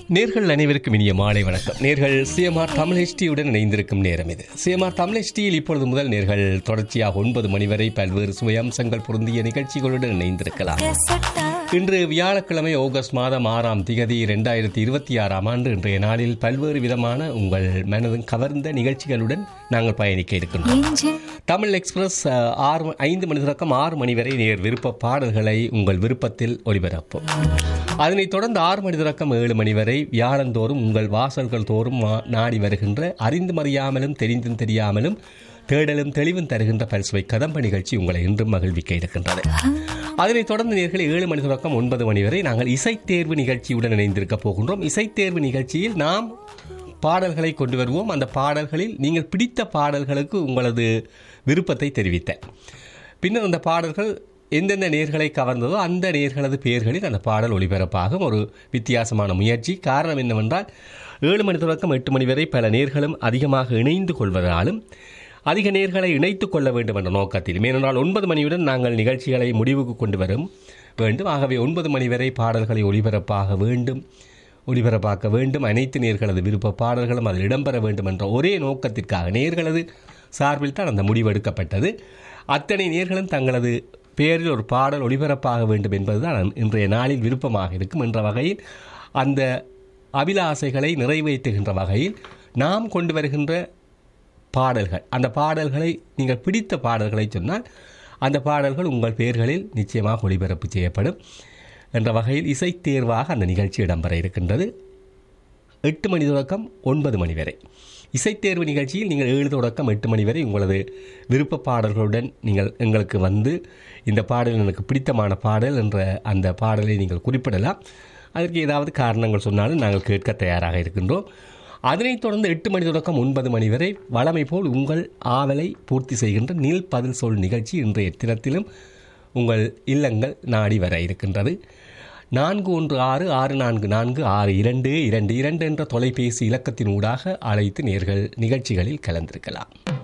நேர்கள் அனைவருக்கும் இனிய மாலை வணக்கம் நேர்கள் சிஎம்ஆர் தமிழ் ஹெச்டியுடன் இணைந்திருக்கும் நேரம் இது சிஎம்ஆர் தமிழ் ஹெச்டியில் இப்பொழுது முதல் நேர்கள் தொடர்ச்சியாக ஒன்பது மணி வரை பல்வேறு சுயம்சங்கள் பொருந்திய நிகழ்ச்சிகளுடன் இணைந்திருக்கலாம் இன்று வியாழக்கிழமை ஆகஸ்ட் மாதம் ஆறாம் திகதி இரண்டாயிரத்தி இருபத்தி ஆறாம் ஆண்டு இன்றைய நாளில் பல்வேறு விதமான உங்கள் மனதும் கவர்ந்த நிகழ்ச்சிகளுடன் நாங்கள் பயணிக்க இருக்கின்றோம் தமிழ் எக்ஸ்பிரஸ் அஹ், ஆறு ஐந்து மணி தொடக்கம் ஆறு மணி வரை நேர் விருப்ப பாடல்களை உங்கள் விருப்பத்தில் ஒளிபரப்பும் அதனைத் தொடர்ந்து ஆறு மணி தொடக்கம் ஏழு மணி வரை வியாழந்தோறும் உங்கள் வாசல்கள் தோறும் வா- நாடி வருகின்ற அறிந்தும் அறியாமலும் தெரிந்தும் தெரியாமலும் தேடலும் தெளிவும் தருகின்ற பல்சுவை கதம்ப நிகழ்ச்சி உங்களை இன்றும் மகிழ்விக்க இருக்கின்றது அதனைத் தொடர்ந்து நேர்களை ஏழு மணி தொடக்கம் ஒன்பது மணி வரை நாங்கள் இசைத்தேர்வு நிகழ்ச்சியுடன் இணைந்திருக்க போகின்றோம் இசைத்தேர்வு நிகழ்ச்சியில் நாம் பாடல்களை கொண்டு வருவோம் அந்த பாடல்களில் நீங்கள் பிடித்த பாடல்களுக்கு உங்களது விருப்பத்தை தெரிவித்த பின்னர் அந்த பாடல்கள் எந்தெந்த நேர்களை கவர்ந்ததோ அந்த நேர்களது பெயர்களில் அந்த பாடல் ஒளிபரப்பாகும் ஒரு வித்தியாசமான முயற்சி காரணம் என்னவென்றால் ஏழு மணி தொடக்கம் எட்டு மணி வரை பல நேர்களும் அதிகமாக இணைந்து கொள்வதாலும் அதிக நேர்களை இணைத்துக் கொள்ள வேண்டும் என்ற நோக்கத்தில் ஏனென்றால் ஒன்பது மணியுடன் நாங்கள் நிகழ்ச்சிகளை முடிவுக்கு கொண்டு வரும் வேண்டும் ஆகவே ஒன்பது மணி வரை பாடல்களை ஒளிபரப்பாக வேண்டும் ஒளிபரப்பாக்க வேண்டும் அனைத்து நேர்களது விருப்ப பாடல்களும் அதில் இடம்பெற வேண்டும் என்ற ஒரே நோக்கத்திற்காக நேர்களது சார்பில் தான் அந்த முடிவு எடுக்கப்பட்டது அத்தனை நேர்களும் தங்களது பெயரில் ஒரு பாடல் ஒளிபரப்பாக வேண்டும் என்பதுதான் இன்றைய நாளில் விருப்பமாக இருக்கும் என்ற வகையில் அந்த அபிலாசைகளை நிறைவேற்றுகின்ற வகையில் நாம் கொண்டு வருகின்ற பாடல்கள் அந்த பாடல்களை நீங்கள் பிடித்த பாடல்களை சொன்னால் அந்த பாடல்கள் உங்கள் பெயர்களில் நிச்சயமாக ஒளிபரப்பு செய்யப்படும் என்ற வகையில் இசைத் தேர்வாக அந்த நிகழ்ச்சி இடம்பெற இருக்கின்றது எட்டு மணி தொடக்கம் ஒன்பது மணி வரை இசைத்தேர்வு நிகழ்ச்சியில் நீங்கள் ஏழு தொடக்கம் எட்டு மணி வரை உங்களது விருப்ப பாடல்களுடன் நீங்கள் எங்களுக்கு வந்து இந்த பாடல் எனக்கு பிடித்தமான பாடல் என்ற அந்த பாடலை நீங்கள் குறிப்பிடலாம் அதற்கு ஏதாவது காரணங்கள் சொன்னாலும் நாங்கள் கேட்க தயாராக இருக்கின்றோம் அதனைத் தொடர்ந்து எட்டு மணி தொடக்கம் ஒன்பது மணி வரை வழமை போல் உங்கள் ஆவலை பூர்த்தி செய்கின்ற நீல் பதில் சொல் நிகழ்ச்சி இன்றைய தினத்திலும் உங்கள் இல்லங்கள் நாடி வர இருக்கின்றது நான்கு ஒன்று ஆறு ஆறு நான்கு நான்கு ஆறு இரண்டு இரண்டு இரண்டு என்ற தொலைபேசி இலக்கத்தின் ஊடாக அழைத்து நேர்கள் நிகழ்ச்சிகளில் கலந்திருக்கலாம்